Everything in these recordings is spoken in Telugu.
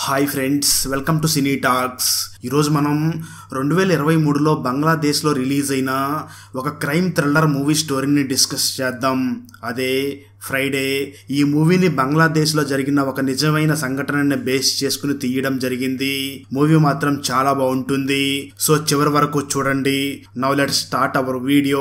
hi friends welcome to cine talks ఈరోజు మనం రెండు వేల ఇరవై మూడులో బంగ్లాదేశ్లో రిలీజ్ అయిన ఒక క్రైమ్ థ్రిల్లర్ మూవీ స్టోరీని డిస్కస్ చేద్దాం అదే ఫ్రైడే ఈ మూవీని బంగ్లాదేశ్లో జరిగిన ఒక నిజమైన సంఘటనని బేస్ చేసుకుని తీయడం జరిగింది మూవీ మాత్రం చాలా బాగుంటుంది సో చివరి వరకు చూడండి now let start our video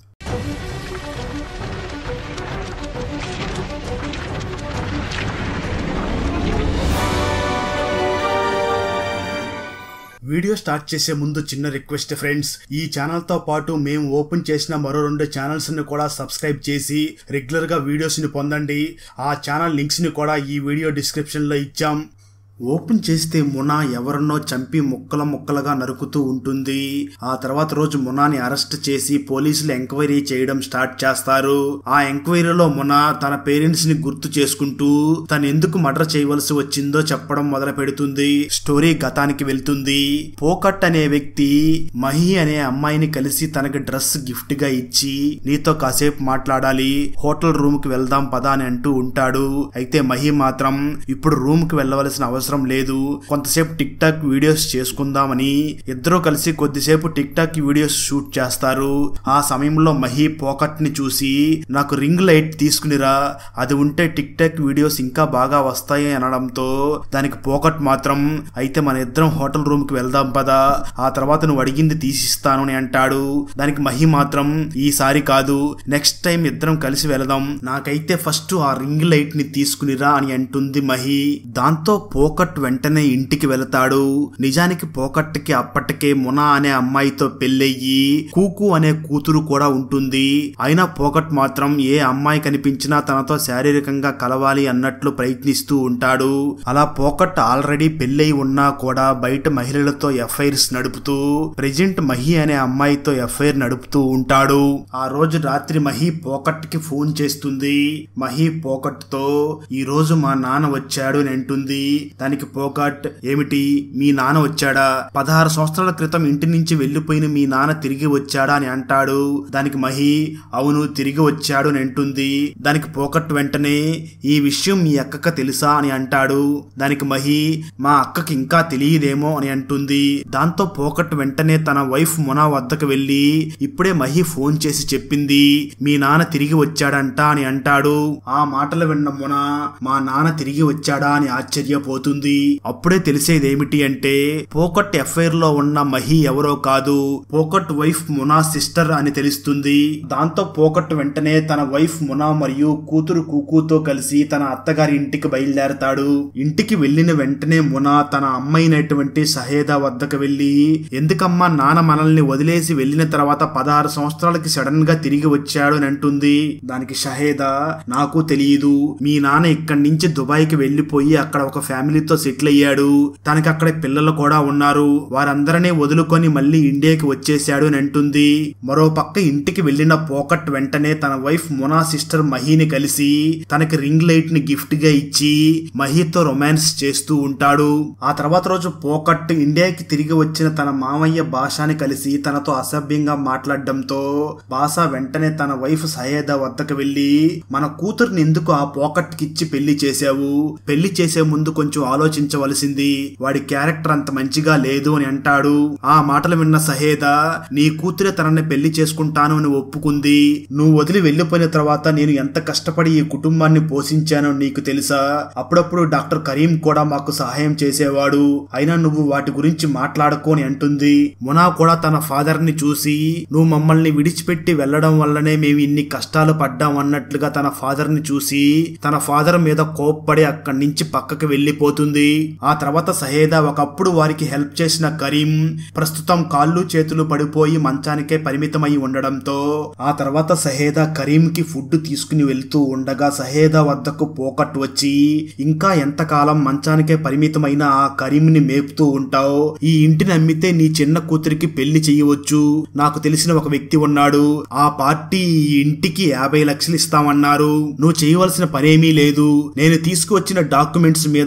video start చేసే ముందు చిన్న రిక్వెస్ట్ ఫ్రెండ్స్ ఈ ఛానల్ తో పాటు మేము ఓపెన్ చేసిన మరో రెండు ఛానల్స్ ని కూడా సబ్స్క్రైబ్ చేసి రెగ్యులర్ గా వీడియోస్ ని పొందండి ఆ ఛానల్ లింక్స్ ని కూడా ఈ వీడియో డిస్క్రిప్షన్ లో ఇచ్చాం ఓపెన్ చేస్తే మునా ఎవరినో చంపి ముక్కల ముక్కలుగా నరుకుతూ ఉంటుంది ఆ తర్వాత రోజు మునాని అరెస్ట్ చేసి పోలీసులు ఎంక్వైరీ చేయడం స్టార్ట్ చేస్తారు ఆ ఎంక్వైరీలో మునా తన పేరెంట్స్ ని గుర్తు చేసుకుంటూ తను ఎందుకు మర్డర్ చేయవలసి వచ్చిందో చెప్పడం మొదలు పెడుతుంది స్టోరీ గతానికి వెళ్తుంది పోకట్ అనే వ్యక్తి మహి అనే అమ్మాయిని కలిసి తనకి డ్రెస్ గిఫ్ట్ గా ఇచ్చి నీతో కాసేపు మాట్లాడాలి హోటల్ రూమ్ కి వెళ్దాం పదా అని అంటూ ఉంటాడు అయితే మహి మాత్రం ఇప్పుడు రూమ్ కి వెళ్ళవలసిన అవసరం లేదు కొంతసేపు టిక్ టాక్ వీడియోస్ చేసుకుందామని ఇద్దరూ కలిసి కొద్దిసేపు టిక్ టాక్ వీడియోస్ షూట్ చేస్తారు ఆ సమయంలో మహి పోకట్ ని చూసి నాకు రింగ్ లైట్ తీసుకునిరా అది ఉంటే టిక్ టాక్ వీడియోస్ ఇంకా బాగా వస్తాయి అనడంతో దానికి పోకట్ మాత్రం అయితే మన ఇద్దరం హోటల్ రూమ్ కి వెళ్దాం పదా ఆ తర్వాత నువ్వు అడిగింది తీసిస్తాను అని అంటాడు దానికి మహి మాత్రం ఈసారి కాదు నెక్స్ట్ టైం ఇద్దరం కలిసి వెళదాం నాకైతే ఫస్ట్ ఆ రింగ్ లైట్ ని తీసుకునిరా అని అంటుంది మహి దాంతో పోకట్ వెంటనే ఇంటికి వెళతాడు నిజానికి పోకట్ కి అప్పటికే మునా అనే అమ్మాయితో పెళ్ళయ్యి కూకు అనే కూతురు కూడా ఉంటుంది అయినా పోకట్ మాత్రం ఏ అమ్మాయి కనిపించినా తనతో శారీరకంగా కలవాలి అన్నట్లు ప్రయత్నిస్తూ ఉంటాడు అలా పోకట్ ఆల్రెడీ పెళ్ళయి ఉన్నా కూడా బయట మహిళలతో ఎఫ్ఐఆర్స్ నడుపుతూ ప్రెజెంట్ మహి అనే అమ్మాయితో ఎఫ్ఐఆర్ నడుపుతూ ఉంటాడు ఆ రోజు రాత్రి మహి పోకట్ కి ఫోన్ చేస్తుంది మహి పోకట్ తో ఈ రోజు మా నాన్న వచ్చాడు అని అంటుంది దానికి పోకట్ ఏమిటి మీ నాన్న వచ్చాడా పదహారు సంవత్సరాల క్రితం ఇంటి నుంచి వెళ్లిపోయిన మీ నాన్న తిరిగి వచ్చాడా అని అంటాడు దానికి మహి అవును తిరిగి వచ్చాడు అని అంటుంది దానికి పోకట్ వెంటనే ఈ విషయం మీ అక్కక తెలుసా అని అంటాడు దానికి మహి మా అక్కకి ఇంకా తెలియదేమో అని అంటుంది దాంతో పోకట్ వెంటనే తన వైఫ్ మునా వద్దకు వెళ్లి ఇప్పుడే మహి ఫోన్ చేసి చెప్పింది మీ నాన్న తిరిగి వచ్చాడంట అని అంటాడు ఆ మాటలు విన్న మున మా నాన్న తిరిగి వచ్చాడా అని ఆశ్చర్యపోతుంది అప్పుడే తెలిసేదేమిటి అంటే పోకట్ ఎఫ్ఐఆర్ లో ఉన్న మహి ఎవరో కాదు పోకట్ వైఫ్ మునా సిస్టర్ అని తెలుస్తుంది దాంతో పోకట్ వెంటనే తన వైఫ్ మునా మరియు కూతురు కుకుతో కలిసి తన అత్తగారి ఇంటికి బయలుదేరతాడు ఇంటికి వెళ్లిన వెంటనే మునా తన అమ్మైనటువంటి సహేదా వద్దకు వెళ్లి ఎందుకమ్మా నాన్న మనల్ని వదిలేసి వెళ్లిన తర్వాత పదహారు సంవత్సరాలకి సడన్ గా తిరిగి వచ్చాడు అని అంటుంది దానికి షహేదా నాకు తెలియదు మీ నాన్న ఇక్కడి నుంచి దుబాయ్ కి వెళ్లిపోయి అక్కడ ఒక ఫ్యామిలీతో సెటిల్ అయ్యాడు తనకి అక్కడ పిల్లలు కూడా ఉన్నారు వారందరినీ వదులుకొని మళ్ళీ ఇండియాకి వచ్చేసాడు అని అంటుంది మరో పక్క ఇంటికి వెళ్లిన పోకట్ వెంటనే తన వైఫ్ మునా సిస్టర్ మహీని కలిసి తనకి రింగ్ లైట్ ని గిఫ్ట్ గా ఇచ్చి మహీతో రొమాన్స్ చేస్తూ ఉంటాడు ఆ తర్వాత రోజు పోకట్ ఇండియాకి తిరిగి వచ్చిన తన మామయ్య భాషని కలిసి తనతో అసభ్యంగా మాట్లాడడంతో బాస వెంటనే తన వైఫ్ సయేదా వద్దకు వెళ్లి మన కూతుర్ని ఎందుకు ఆ పోకట్ కిచ్చి పెళ్లి చేశావు పెళ్లి చేసే ముందు కొంచెం ఆలోచించవలసింది వాడి క్యారెక్టర్ అంత మంచిగా లేదు అని అంటాడు ఆ మాటలు విన్న సహేదా నీ కూతురే తనని పెళ్లి చేసుకుంటాను అని ఒప్పుకుంది నువ్వు వదిలి వెళ్లిపోయిన తర్వాత నేను ఎంత కష్టపడి ఈ కుటుంబాన్ని పోషించానో నీకు తెలుసా అప్పుడప్పుడు డాక్టర్ కరీం కూడా మాకు సహాయం చేసేవాడు అయినా నువ్వు వాటి గురించి మాట్లాడుకోని అంటుంది మునా కూడా తన ఫాదర్ ని చూసి నువ్వు మమ్మల్ని విడిచిపెట్టి వెళ్లడం వల్లనే మేము ఇన్ని కష్టాలు పడ్డాం అన్నట్లుగా తన ఫాదర్ ని చూసి తన ఫాదర్ మీద కోప్పడి అక్కడి నుంచి పక్కకి వెళ్లిపోతుంది ఆ తర్వాత సహేదా ఒకప్పుడు వారికి హెల్ప్ చేసిన కరీం ప్రస్తుతం కాళ్ళు చేతులు పడిపోయి మంచానికే పరిమితమై ఉండడంతో ఆ తర్వాత సహేదా కరీం కి ఫుడ్ తీసుకుని వెళ్తూ ఉండగా సహేదా వద్దకు పోకట్ వచ్చి ఇంకా ఎంతకాలం మంచానికే పరిమితమైన ఆ కరీంని మేపుతూ ఉంటావు ఈ ఇంటిని అమ్మితే నీ చిన్న కూతురికి పెళ్లి చేయవచ్చు నాకు తెలిసిన ఒక వ్యక్తి ఉన్నాడు ఆ పార్టీ ఈ ఇంటికి యాభై లక్షలు ఇస్తామన్నారు నువ్వు చేయవలసిన పనేమీ లేదు నేను తీసుకువచ్చిన డాక్యుమెంట్స్ మీద కరీం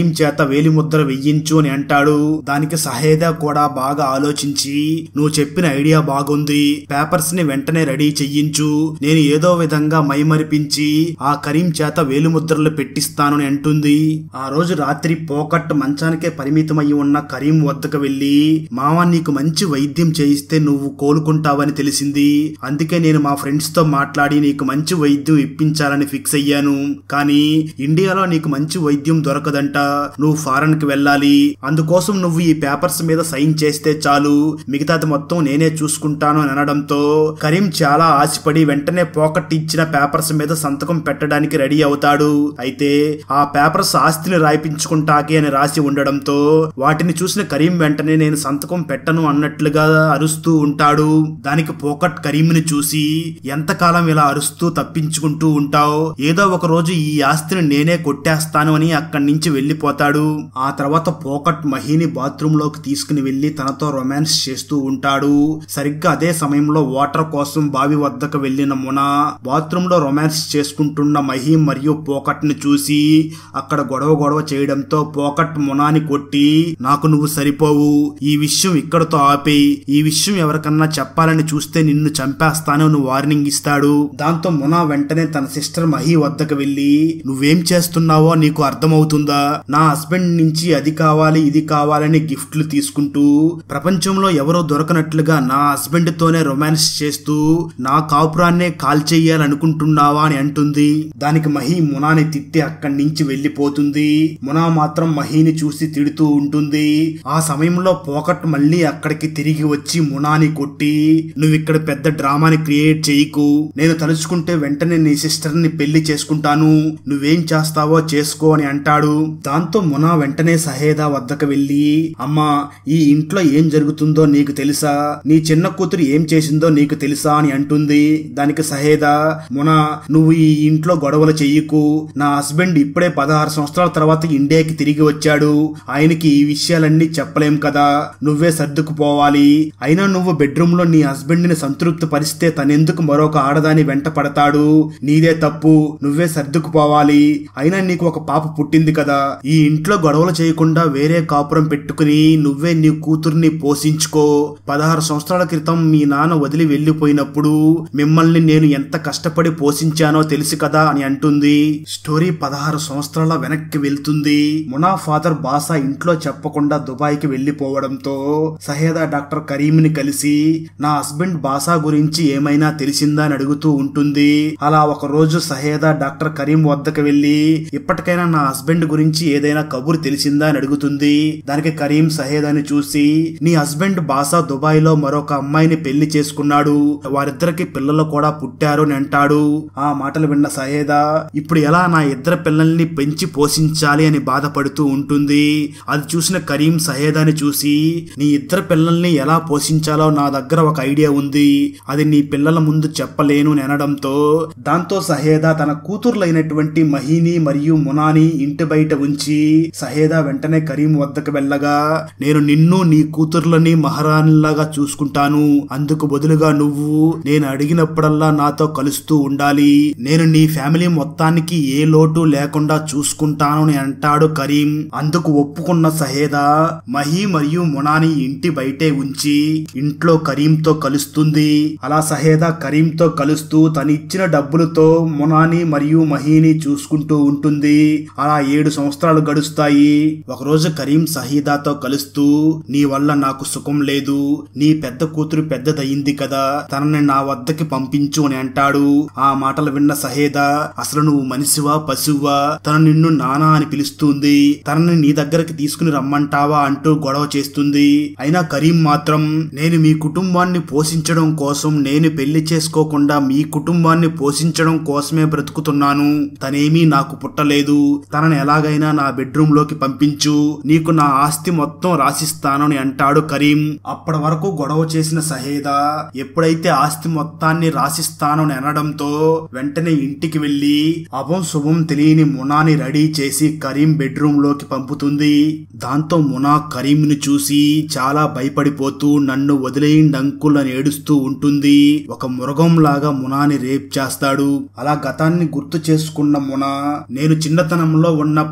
కరీం చేత వేలిముద్ర వెయ్యించు అని అంటాడు దానికి సహేదా కూడా బాగా ఆలోచించి నువ్వు చెప్పిన ఐడియా బాగుంది పేపర్స్ ని వెంటనే రెడీ చెయ్యించు నేను ఏదో విధంగా మైమరిపించి ఆ కరీం చేత వేలిముద్రలు పెట్టిస్తాను అని అంటుంది ఆ రోజు రాత్రి పోకట్ మంచానికే పరిమితమయ్యి ఉన్న కరీం వద్దకు వెళ్లి మామ నీకు మంచి వైద్యం చేయిస్తే నువ్వు కోలుకుంటావని తెలిసింది అందుకే నేను మా ఫ్రెండ్స్ తో మాట్లాడి నీకు మంచి వైద్యం ఇప్పించాలని ఫిక్స్ అయ్యాను కానీ ఇండియాలో నీకు మంచి వైద్యం దొరకదంట నువ్వు ఫారెన్ కి వెళ్ళాలి అందుకోసం నువ్వు ఈ పేపర్స్ మీద సైన్ చేస్తే చాలు మిగతాది మొత్తం నేనే చూసుకుంటాను అని అనడంతో కరీం చాలా ఆశపడి వెంటనే పోకట్ ఇచ్చిన పేపర్స్ మీద సంతకం పెట్టడానికి రెడీ అవుతాడు అయితే ఆ పేపర్స్ ఆస్తిని రాయిపించుకుంటాకి అని రాసి ఉండడంతో వాటిని చూసిన కరీం వెంటనే నేను సంతకం పెట్టను అన్నట్లుగా అరుస్తూ ఉంటాడు దానికి పోకట్ కరీంని చూసి ఎంతకాలం ఇలా అరుస్తూ తప్పించుకుంటూ ఉంటావు ఏదో ఒక రోజు ఈ ఆస్తిని నేనే కొట్టేస్తాను అని అక్కడి నుంచి వెళ్లిపోతాడు ఆ తర్వాత పోకట్ మహిని బాత్రూమ్ లోకి తీసుకుని వెళ్లి తనతో రొమాన్స్ చేస్తూ ఉంటాడు సరిగ్గా అదే సమయంలో వాటర్ కోసం బావి వద్దకు వెళ్లిన మున బాత్రూమ్ లో రొమాన్స్ చేసుకుంటున్న మహి మరియు పోకట్ ని చూసి అక్కడ గొడవ గొడవ చేయడంతో పోకట్ మునాని కొట్టి నాకు నువ్వు సరిపోవు ఈ విషయం ఇక్కడతో ఆపేయి ఈ విషయం ఎవరికన్నా చెప్పాలని చూస్తే నిన్ను చంపేస్తాను నువ్వు వార్నింగ్ ఇస్తాడు దాంతో మునా వెంటనే తన సిస్టర్ మహి వద్దకు వెళ్లి నువ్వేం చేస్తున్నావో నీకు అర్థమవుతుందా నా హస్బెండ్ నుంచి అది కావాలి ఇది కావాలని గిఫ్ట్లు తీసుకుంటూ ప్రపంచంలో ఎవరో దొరకనట్లుగా నా హస్బెండ్ తోనే రొమాన్స్ చేస్తూ నా కాపురాన్నే కాల్ చెయ్యాలనుకుంటున్నావా అని అంటుంది దానికి మహి మునాని తిట్టి అక్కడి నుంచి వెళ్లిపోతుంది మునా మాత్రం మహిని చూసి తిడుతూ ఉంటుంది ఆ సమయంలో పోకట్ మళ్ళీ అక్కడికి తిరిగి వచ్చి మునాని కొట్టి నువ్వు ఇక్కడ పెద్ద డ్రామాని క్రియేట్ చేయకు నేను తలుచుకుంటే వెంటనే నీ సిస్టర్ ని పెళ్లి చేసుకుంటాను నువ్వేం చేస్తావో చేసుకో అని అంటాడు దాంతో మునా వెంటనే సహేదా వద్దకు వెళ్లి అమ్మా ఈ ఇంట్లో ఏం జరుగుతుందో నీకు తెలుసా నీ చిన్న కూతురు ఏం చేసిందో నీకు తెలుసా అని అంటుంది దానికి సహేదా మునా నువ్వు ఈ ఇంట్లో గొడవలు చెయ్యకు నా హస్బెండ్ ఇప్పుడే పదహారు సంవత్సరాల తర్వాత ఇండియాకి తిరిగి వచ్చాడు ఆయనకి ఈ విషయాలన్నీ చెప్పలేం కదా నువ్వే సర్దుకుపోవాలి అయినా నువ్వు బెడ్రూమ్ లో నీ హస్బెండ్ ని సంతృప్తి పరిస్తే తనెందుకు మరొక ఆడదాని వెంట పడతాడు నీదే తప్పు నువ్వే సర్దుకుపోవాలి అయినా నీకు ఒక పాప పుట్టింది కదా ఈ ఇంట్లో గొడవలు చేయకుండా వేరే కాపురం పెట్టుకుని నువ్వే నీ కూతుర్ని పోషించుకో పదహారు సంవత్సరాల క్రితం మీ నాన్న వదిలి వెళ్లిపోయినప్పుడు మిమ్మల్ని నేను ఎంత కష్టపడి పోషించానో తెలుసు కదా అని అంటుంది స్టోరీ పదహారు సంవత్సరాల వెనక్కి వెళ్తుంది మునా ఫాదర్ బాసా ఇంట్లో చెప్పకుండా దుబాయ్ కి వెళ్లిపోవడంతో సహేదా డాక్టర్ కరీంని కలిసి నా హస్బెండ్ బాసా గురించి ఏమైనా తెలిసిందా అని అడుగుతూ ఉంటుంది అలా ఒక రోజు సహేదా డాక్టర్ కరీం వద్దకు వెళ్లి ఇప్పటికైనా నా హస్బెండ్ గురించి ఏదైనా కబురు తెలిసిందా అని అడుగుతుంది దానికి కరీం సహేదాని చూసి నీ హస్బెండ్ బాసా దుబాయ్ లో మరొక అమ్మాయిని పెళ్లి చేసుకున్నాడు వారిద్దరికి పిల్లలు కూడా పుట్టారు అని అంటాడు ఆ మాటలు విన్న సహేదా ఇప్పుడు ఎలా నా ఇద్దరు పిల్లల్ని పెంచి పోషించాలి అని బాధపడుతూ ఉంటుంది అది చూసిన కరీం సహేదాని చూసి నీ ఇద్దరు పిల్లల్ని ఎలా పోషించాలో నా దగ్గర ఒక ఐడియా ఉంది అది నీ పిల్లల ముందు చెప్పలేను అని అనడంతో దాంతో సహేదా తన కూతుర్లైనటువంటి మహిని మరియు మునాని ఇంటి బయట ఉంచి సహేదా వెంటనే కరీం వద్దకు వెళ్ళగా నేను నిన్ను నీ కూతుర్లని మహారాణిలాగా చూసుకుంటాను అందుకు బదులుగా నువ్వు నేను అడిగినప్పుడల్లా నాతో కలుస్తూ ఉండాలి నేను నీ ఫ్యామిలీ మొత్తానికి ఏ లోటు లేకుండా చూసుకుంటాను అని అంటాడు కరీం అందుకు ఒప్పుకున్న సహేదా మహి మరియు మునాని ఇంటి బయటే ఉంచి ఇంట్లో కరీంతో కలుస్తుంది అలా సహేదా కరీంతో కలుస్తూ తనిచ్చిన డబ్బులతో మునాని మరియు మహిని చూసుకుంటూ ఉంటుంది అలా ఏడు సంవత్సరాలు గడుస్తాయి ఒకరోజు కరీం సహీదాతో కలుస్తూ నీ వల్ల నాకు సుఖం లేదు నీ పెద్ద కూతురు పెద్దదయ్యింది కదా తనని నా వద్దకి పంపించు అని అంటాడు ఆ మాటలు విన్న సహేదా అసలు నువ్వు మనిషివా పశువా తను నిన్ను నానా అని పిలుస్తుంది తనని నీ దగ్గరికి తీసుకుని రమ్మంటావా అంటూ గొడవ చేస్తుంది అయినా కరీం మాత్రం నేను మీ కుటుంబాన్ని పోషించడం కోసం నేను పెళ్లి చేసుకోకుండా మీ కుటుంబాన్ని పోషించడం కోసమే బ్రతుకుతున్నాను తనేమీ నాకు పుట్టలేదు తనని ఎలాగైనా నా బెడ్రూమ్ లోకి పంపించు నీకు నా ఆస్తి మొత్తం రాసిస్తాను అని అంటాడు కరీం అప్పటి వరకు గొడవ చేసిన సహేదా ఎప్పుడైతే ఆస్తి మొత్తాన్ని రాసిస్తాను అని అనడంతో వెంటనే ఇంటికి వెళ్లి అభం శుభం తెలియని మునాని రెడీ చేసి కరీం బెడ్రూమ్ లోకి పంపుతుంది దాంతో మునా కరీంని చూసి చాలా భయపడిపోతూ నన్ను వదిలేయండి అంకుల్ అని ఏడుస్తూ ఉంటుంది ఒక మృగం లాగా మునాని రేప్ చేస్తాడు అలా గతాన్ని గుర్తు చేసుకున్న మున నేను చిన్నతనంలో ఉన్నప్పుడే ఆస్తి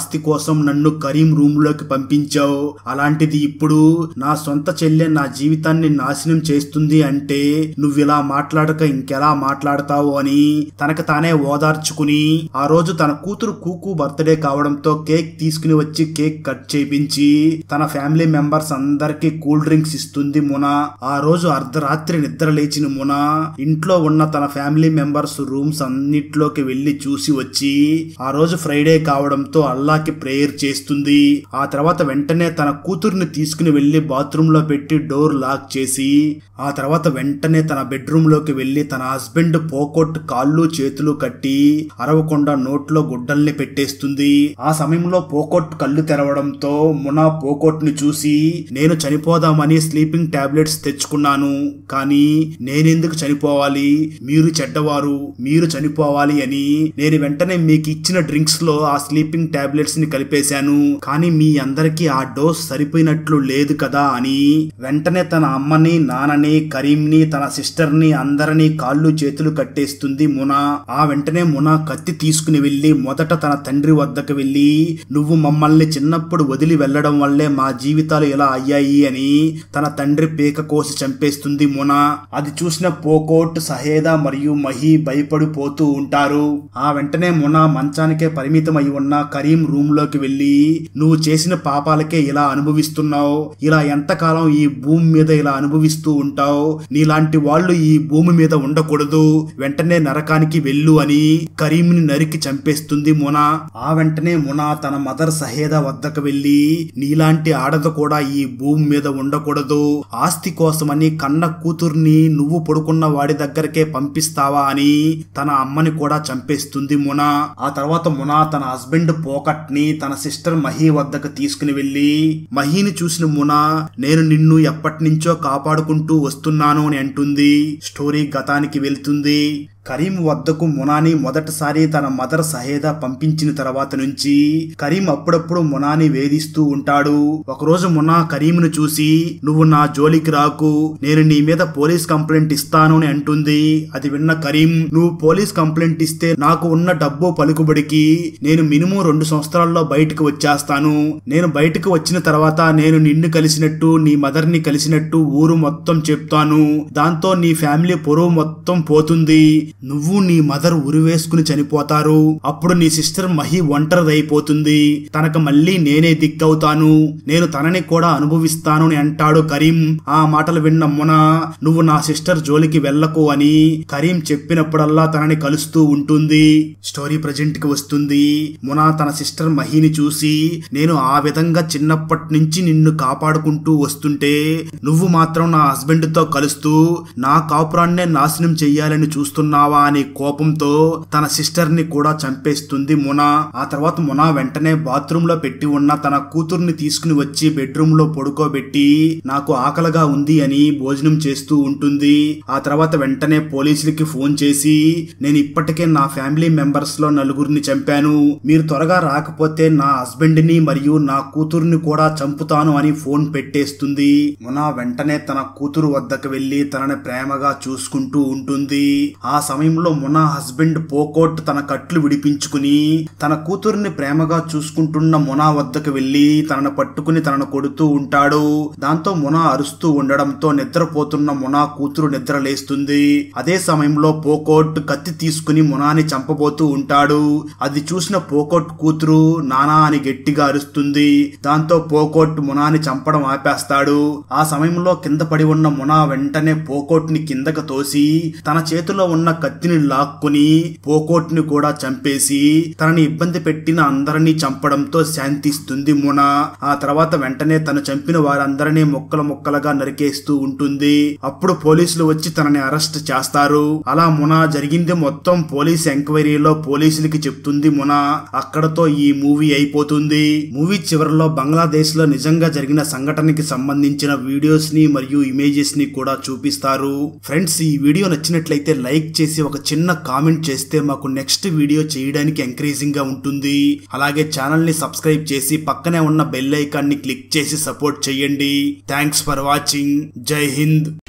ఆస్తి కోసం నన్ను కరీం రూమ్ లోకి పంపించావు అలాంటిది ఇప్పుడు నా సొంత చెల్లె నా జీవితాన్ని నాశనం చేస్తుంది అంటే నువ్వు ఇలా మాట్లాడక ఇంకెలా మాట్లాడతావు అని తనకు తానే ఓదార్చుకుని ఆ రోజు తన కూతురు కూకు బర్త్డే కావడంతో కేక్ తీసుకుని వచ్చి కేక్ కట్ చేపించి తన ఫ్యామిలీ మెంబర్స్ అందరికి కూల్ డ్రింక్స్ ఇస్తుంది మున ఆ రోజు అర్ధరాత్రి నిద్ర లేచిన మున ఇంట్లో ఉన్న తన ఫ్యామిలీ మెంబర్స్ రూమ్స్ అన్నిట్లోకి వెళ్లి చూసి వచ్చి ఆ రోజు ఫ్రైడే కావడంతో అల్లాకి ప్రేయర్ చేస్తుంది ఆ తర్వాత వెంటనే తన కూతుర్ని తీసుకుని వెళ్లి బాత్రూమ్ లో పెట్టి డోర్ లాక్ చేసి ఆ తర్వాత వెంటనే తన బెడ్రూమ్ లోకి వెళ్లి తన హస్బెండ్ పోకొట్ కాళ్ళు చేతులు కట్టి అరవకుండా నోట్లో గుడ్డల్ని పెట్టేస్తుంది ఆ సమయంలో పోకొట్ కళ్ళు తెరవడంతో మున పోకొట్ ని చూసి నేను చనిపోదామని స్లీపింగ్ టాబ్లెట్స్ తెచ్చుకున్నాను కానీ నేనెందుకు చనిపోవాలి మీరు చెడ్డవారు మీరు చనిపోవాలి అని నేను వెంటనే మీకు ఇచ్చిన డ్రింక్స్ లో ఆ స్లీపింగ్ టాబ్లెట్స్ ని కలిపేశాను కానీ మీ అందరికీ ఆ డోస్ సరిపోయినట్లు లేదు కదా అని వెంటనే తన అమ్మని నాన్నని కరీంని తన సిస్టర్ ని అందరినీ కాళ్ళు చేతులు కట్టేస్తుంది మున ఆ వెంటనే మున కత్తి తీసుకుని వెళ్లి మొదట తన తండ్రి వద్దకు వెళ్లి నువ్వు మమ్మల్ని చిన్నప్పుడు వదిలి వెళ్లడం వల్లే మా జీవితాలు ఇలా అయ్యాయి అని తన తండ్రి పీక కోసి చంపేస్తుంది మున అది చూసిన పోకోట్ సహేదా మరియు మహి భయపడిపోతూ ఉంటారు ఆ వెంటనే మున మంచానికే పరిమితం అయి ఉన్న కరీం రూమ్ లోకి వెళ్లి నువ్వు చేసిన పాపాలకే ఇలా అనుభవిస్తున్నావు ఇలా ఎంతకాలం ఈ భూమి మీద ఇలా అనుభవిస్తూ ఉంటావు నీలాంటి వాళ్ళు ఈ భూమి మీద ఉండకూడదు వెంటనే నరకానికి వెళ్ళు అని కరీంని నరికి చంపేస్తుంది మున ఆ వెంటనే మున తన మదర్ సహేద వద్దకు వెళ్లి నీలాంటి ఆడద కూడా ఈ భూమి మీద ఉండకూడదు ఆస్తి కోసమని కన్న కూతుర్ని నువ్వు పడుకున్న వాడి దగ్గరకే పంపిస్తావా అని తన అమ్మని కూడా చంపేస్తుంది మున ఆ తర్వాత మున తన హస్బెండ్ పోకట్ ని తన సిస్టర్ మహి వద్దకు తీసుకుని వెళ్లి మహిని చూసిన మున నేను నిన్ను ఎప్పటి నుంచో కాపాడుకుంటూ వస్తున్నాను అని అంటుంది స్టోరీ గతానికి వెళ్తుంది కరీం వద్దకు మునాని మొదటిసారి తన మదర్ సహేదా పంపించిన తర్వాత నుంచి కరీం అప్పుడప్పుడు మునాని వేధిస్తూ ఉంటాడు ఒకరోజు మునా కరీంను చూసి నువ్వు నా జోలికి రాకు నేను నీ మీద పోలీస్ కంప్లైంట్ ఇస్తాను అని అంటుంది అది విన్న కరీం నువ్వు పోలీస్ కంప్లైంట్ ఇస్తే నాకు ఉన్న డబ్బు పలుకుబడికి నేను మినిమం రెండు సంవత్సరాల్లో బయటకు వచ్చేస్తాను నేను బయటకు వచ్చిన తర్వాత నేను నిన్ను కలిసినట్టు నీ మదర్ ని కలిసినట్టు ఊరు మొత్తం చెప్తాను దాంతో నీ ఫ్యామిలీ పొరువు మొత్తం పోతుంది నువ్వు నీ మదర్ ఉరివేసుకుని చనిపోతారు అప్పుడు నీ సిస్టర్ మహి ఒంటరిదైపోతుంది తనకు మళ్ళీ నేనే దిక్కవుతాను నేను తనని కూడా అనుభవిస్తాను అని అంటాడు కరీం ఆ మాటలు విన్న మున నువ్వు నా సిస్టర్ జోలికి వెళ్ళకు అని కరీం చెప్పినప్పుడల్లా తనని కలుస్తూ ఉంటుంది స్టోరీ ప్రజెంట్ కి వస్తుంది మున తన సిస్టర్ మహిని చూసి నేను ఆ విధంగా చిన్నప్పటి నుంచి నిన్ను కాపాడుకుంటూ వస్తుంటే నువ్వు మాత్రం నా హస్బెండ్ తో కలుస్తూ నా కాపురాన్నే నాశనం చెయ్యాలని చూస్తున్నావా అనే కోపంతో తన సిస్టర్ ని కూడా చంపేస్తుంది మున ఆ తర్వాత మున వెంటనే బాత్రూమ్ లో పెట్టి ఉన్న తన కూతుర్ని తీసుకుని వచ్చి బెడ్రూమ్ లో పడుకోబెట్టి నాకు ఆకలిగా ఉంది అని భోజనం చేస్తూ ఉంటుంది ఆ తర్వాత వెంటనే పోలీసులకి ఫోన్ చేసి నేను ఇప్పటికే నా ఫ్యామిలీ మెంబర్స్ లో నలుగురిని చంపాను మీరు త్వరగా రాకపోతే నా హస్బెండ్ ని మరియు నా కూతుర్ని కూడా చంపుతాను అని ఫోన్ పెట్టేస్తుంది మున వెంటనే తన కూతురు వద్దకు వెళ్లి తనని ప్రేమగా చూసుకుంటూ ఉంటుంది ఆ సమయంలో మున హస్బెండ్ పోకోట్ తన కట్లు విడిపించుకుని తన కూతుర్ని ప్రేమగా చూసుకుంటున్న మునా వద్దకు వెళ్లి తనను పట్టుకుని తనను కొడుతూ ఉంటాడు దాంతో మున అరుస్తూ ఉండడంతో నిద్రపోతున్న మునా కూతురు నిద్ర లేస్తుంది అదే సమయంలో పోకోట్ కత్తి తీసుకుని మునాని చంపబోతూ ఉంటాడు అది చూసిన పోకోట్ కూతురు నానా అని గట్టిగా అరుస్తుంది దాంతో పోకోట్ మునాని చంపడం ఆపేస్తాడు ఆ సమయంలో కింద పడి ఉన్న మునా వెంటనే పోకోట్ ని కిందకు తోసి తన చేతిలో ఉన్న కత్తిని లాక్కుని పోకోట్ ని కూడా చంపేసి తనని ఇబ్బంది పెట్టిన అందరినీ చంపడంతో శాంతిస్తుంది మున ఆ తర్వాత వెంటనే తను చంపిన వారందరినీ ముక్కలు ముక్కలుగా నరికేస్తూ ఉంటుంది అప్పుడు పోలీసులు వచ్చి తనని అరెస్ట్ చేస్తారు అలా మున జరిగింది మొత్తం పోలీస్ ఎంక్వైరీలో పోలీసులకి చెప్తుంది మున అక్కడతో ఈ మూవీ అయిపోతుంది మూవీ చివరిలో బంగ్లాదేశ్ లో నిజంగా జరిగిన సంఘటనకి సంబంధించిన వీడియోస్ ని మరియు ఇమేజెస్ ని కూడా చూపిస్తారు ఫ్రెండ్స్ ఈ వీడియో నచ్చినట్లయితే లైక్ చేసి ఒక చిన్న కామెంట్ చేస్తే మాకు నెక్స్ట్ వీడియో చేయడానికి ఎంకరేజింగ్ గా ఉంటుంది అలాగే ఛానల్ ని సబ్స్క్రైబ్ చేసి పక్కనే ఉన్న బెల్ ఐకాన్ ని క్లిక్ చేసి సపోర్ట్ చేయండి thanks for watching Jai Hind